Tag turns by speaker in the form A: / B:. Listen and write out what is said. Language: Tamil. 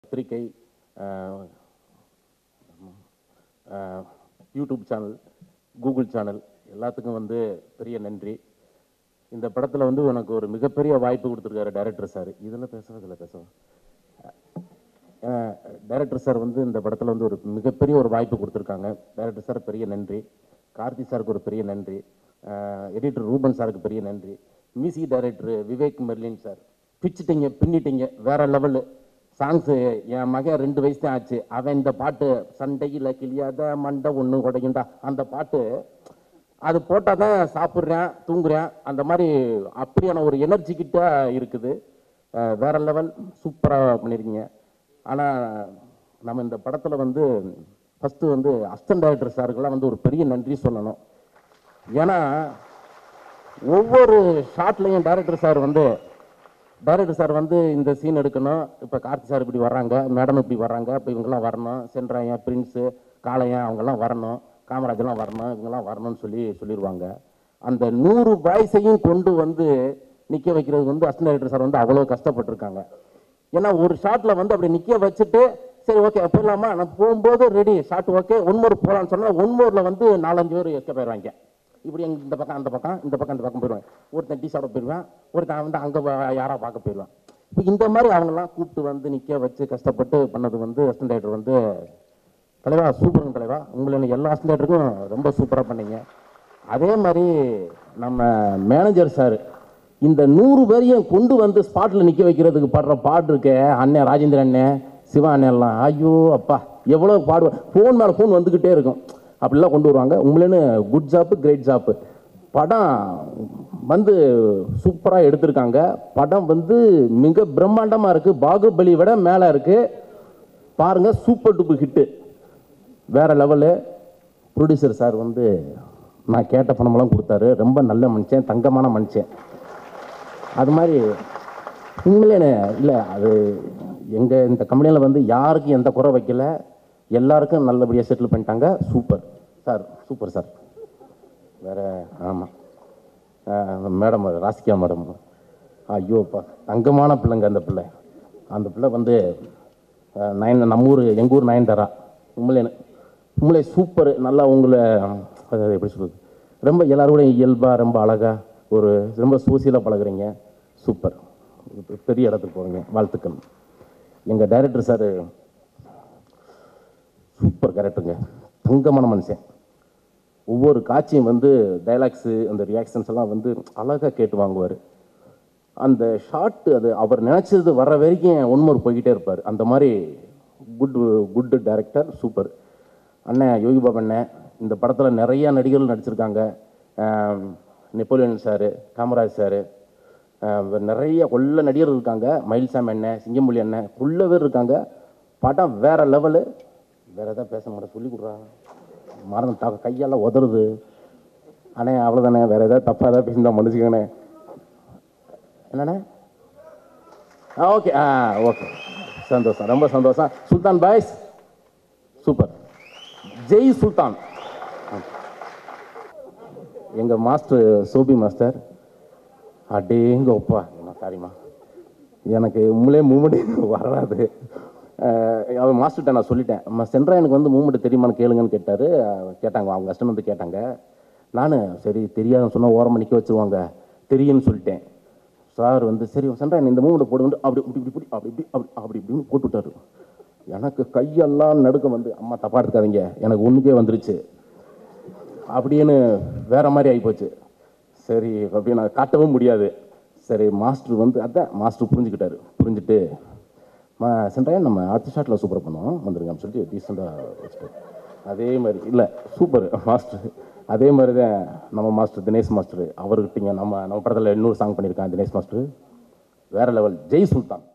A: பத்திரிகை அஹ், அஹ், யூடியூப் சேனல் கூகுள் சேனல் எல்லாத்துக்கும் வந்து பெரிய நன்றி இந்த படத்தில் வந்து எனக்கு ஒரு மிகப்பெரிய வாய்ப்பு கொடுத்துருக்காரு டைரக்டர் சார் இதில் பேசுவோம் இதில் பேசுவோம் டைரக்டர் சார் வந்து இந்த படத்தில் வந்து ஒரு மிகப்பெரிய ஒரு வாய்ப்பு கொடுத்துருக்காங்க டைரக்டர் சார் பெரிய நன்றி கார்த்தி சாருக்கு ஒரு பெரிய நன்றி எடிட்டர் ரூபன் சாருக்கு பெரிய நன்றி music director Vivek Merlin sir பிச்சிட்டிங்க பின்னிட்டீங்க வேற லெவலு சாங்ஸு என் மகன் ரெண்டு வயசு தான் ஆச்சு அவன் இந்த பாட்டு சண்டையில் கிளியாத மண்டை ஒன்று உடையுண்டா அந்த பாட்டு அது போட்டால் தான் சாப்பிட்றேன் தூங்குறேன் அந்த மாதிரி அப்படியான ஒரு எனர்ஜி கிட்ட இருக்குது அஹ் வேற லெவல் சூப்பராக பண்ணியிருக்கீங்க ஆனால் நம்ம இந்த படத்தில் வந்து ஃபஸ்ட்டு வந்து அஸ்டன் டைரக்டர் சாருக்கெல்லாம் வந்து ஒரு பெரிய நன்றி சொல்லணும் ஏன்னா ஒவ்வொரு ஷாட்லையும் டைரக்டர் சார் வந்து டைரக்டர் சார் வந்து இந்த சீன் எடுக்கணும் இப்போ கார்த்தி சார் இப்படி வர்றாங்க மேடம் இப்படி வர்றாங்க இப்போ இவங்கெல்லாம் வரணும் சென்றாயன் பிரின்ஸு காளையன் அவங்கெல்லாம் வரணும் காமராஜெல்லாம் வரணும் இவங்கெல்லாம் வரணும்னு சொல்லி சொல்லிடுவாங்க அந்த நூறு பாய்ஸையும் கொண்டு வந்து நிற்க வைக்கிறது வந்து அசிஸ்டன்ட் டைரக்டர் சார் வந்து அவ்வளோ கஷ்டப்பட்டிருக்காங்க ஏன்னா ஒரு ஷாட்டில் வந்து அப்படி நிற்க வச்சுட்டு சரி ஓகே போயிடலாமா நான் போகும்போது ரெடி ஷாட் ஓகே ஒன்மோர் போகலான்னு சொன்னால் ஒன்மோரில் வந்து நாலஞ்சு பேர் எஸ்கே போயிடுவாங்க இப்படி எங்க இந்த பக்கம் அந்த பக்கம் இந்த பக்கம் இந்த பக்கம் போயிடுவாங்க ஒருத்தன் டீ சாப்பிட போயிடுவேன் ஒருத்தன் வந்து அங்கே யாரா பார்க்க போயிடுவான் இப்போ இந்த மாதிரி அவங்கெல்லாம் கூப்பிட்டு வந்து நிற்க வச்சு கஷ்டப்பட்டு பண்ணது வந்து அசிஸ்டன்ட் டைரக்டர் வந்து தலைவா சூப்பருங்க தலைவா உங்களை எல்லா அசிஸ்டன்ட் டைரக்டருக்கும் ரொம்ப சூப்பராக பண்ணீங்க அதே மாதிரி நம்ம மேனேஜர் சார் இந்த நூறு பேரையும் கொண்டு வந்து ஸ்பாட்டில் நிற்க வைக்கிறதுக்கு பாடுற பாட்டு இருக்கே அண்ணன் ராஜேந்திர அண்ணன் சிவா அண்ணன் எல்லாம் ஐயோ அப்பா எவ்வளோ பாடுவேன் ஃபோன் மேலே ஃபோன் வந்துக்கிட்டே இருக்கும் அப்படிலாம் கொண்டு வருவாங்க உங்களேன்னு குட் ஜாப்பு கிரேட் ஜாப்பு படம் வந்து சூப்பராக எடுத்திருக்காங்க படம் வந்து மிக பிரம்மாண்டமாக இருக்குது பாகுபலி விட மேலே இருக்குது பாருங்கள் சூப்பர் டூப்பர் ஹிட்டு வேற லெவலு ப்ரொடியூசர் சார் வந்து நான் கேட்ட பணமெல்லாம் கொடுத்தாரு ரொம்ப நல்ல மனுஷன் தங்கமான மனுஷன் அது மாதிரி உண்மையிலே இல்லை அது எங்கள் இந்த கம்பெனியில் வந்து யாருக்கும் எந்த குறை வைக்கல எல்லாருக்கும் நல்லபடியாக செட்டில் பண்ணிட்டாங்க சூப்பர் சார் சூப்பர் சார் வேற ஆமாம் மேடம் ராசிகா மேடம் ஐயோப்பா தங்கமான பிள்ளைங்க அந்த பிள்ளை அந்த பிள்ளை வந்து அஹ், நயன் நம்ம ஊர் எங்கள் ஊர் நயன்தாரா உண்மையிலே உண்மையிலே சூப்பர் நல்லா உங்களை அதாவது எப்படி சொல்றது ரொம்ப எல்லாரோட இயல்பாக ரொம்ப அழகாக ஒரு ரொம்ப சோசியலாக பழகுறீங்க சூப்பர் பெரிய இடத்துக்கு போகிறீங்க வாழ்த்துக்கள் எங்கள் டைரக்டர் சார் சூப்பர் கேரக்டருங்க தங்கமான மனுஷன் ஒவ்வொரு காட்சியும் வந்து டைலாக்ஸு அந்த ரியாக்ஷன்ஸ் எல்லாம் வந்து அழகாக கேட்டு வாங்குவார் அந்த ஷாட் அது அவர் நினச்சது வர்ற வரைக்கும் ஒன்மோர் போய்கிட்டே இருப்பார் அந்த மாதிரி குட் குட் டைரக்டர் சூப்பர் அண்ணன் யோகி பாபு அண்ணன் இந்த படத்தில் நிறைய நடிகர்கள் நடிச்சிருக்காங்க ஆம், நெப்போலியன் சாரு காமராஜ் சாரு ஆம், நிறைய கொள்ள நடிகர்கள் இருக்காங்க மயில்சாமி அண்ணன் சிங்கமொழி அண்ணன் கொள்ள பேர் இருக்காங்க படம் வேற லெவலு வேற எதாவது பேச மாட்டேன் சொல்லி கொடுறா மரணம் த கையெல்லாம் உதறுது அண்ணே அவ்வளோதானே வேற ஏதாவது தப்பாக ஏதாவது பேசியிருந்தா மன்னிச்சுக்கண்ணே என்னண்ணே ஆ ஓகே ஆ ஓகே சந்தோஷம் ரொம்ப சந்தோஷம் சுல்தான் பாய்ஸ் சூப்பர் ஜெய் சுல்தான் எங்க மாஸ்டர் சோபி மாஸ்டர் அடேங்க ஒப்பா என்ன சாரிம்மா எனக்கு உண்மையிலே மூமெண்ட் வராது அஹ் அவன் மாஸ்டர்கிட்ட நான் சொல்லிட்டேன் அம்மா சென்றா எனக்கு வந்து மூமெண்ட் தெரியுமான்னு கேளுங்கன்னு கேட்டார் கேட்டாங்க அவங்க கஷ்டம் வந்து கேட்டாங்க நான் சரி தெரியாதுன்னு சொன்னால் ஓரமாக நிற்க வச்சிருவாங்க தெரியும்னு சொல்லிட்டேன் சார் வந்து சரி சென்றா இந்த மூமெண்ட் போடு வந்து அப்படி இப்படி இப்படி அப்படி இப்படி அப்படி அப்படி இப்படின்னு போட்டு விட்டாரு எனக்கு கையெல்லாம் நடுக்கம் வந்து அம்மா தப்பா எடுக்காதீங்க எனக்கு ஒன்றுக்கே வந்துருச்சு அப்படின்னு வேற மாதிரி ஆகிப்போச்சு சரி அப்படி நான் காட்டவும் முடியாது சரி மாஸ்டர் வந்து அதான் மாஸ்டர் புரிஞ்சுக்கிட்டாரு புரிஞ்சுட்டு மா சென்றாயன் நம்ம அடுத்த ஷாட்டில் சூப்பராக பண்ணுவோம் வந்துருங்கன்னு சொல்லிட்டு டீசெண்டாக வச்சுட்டு அதே மாதிரி இல்லை சூப்பர் மாஸ்டர் அதே மாதிரி தான் நம்ம மாஸ்டர் தினேஷ் மாஸ்டர் அவர்கிட்டங்க நம்ம நம்ம படத்தில் இன்னொரு சாங் பண்ணியிருக்கான் தினேஷ் மாஸ்டர் வேற லெவல் ஜெய் சுல்தான்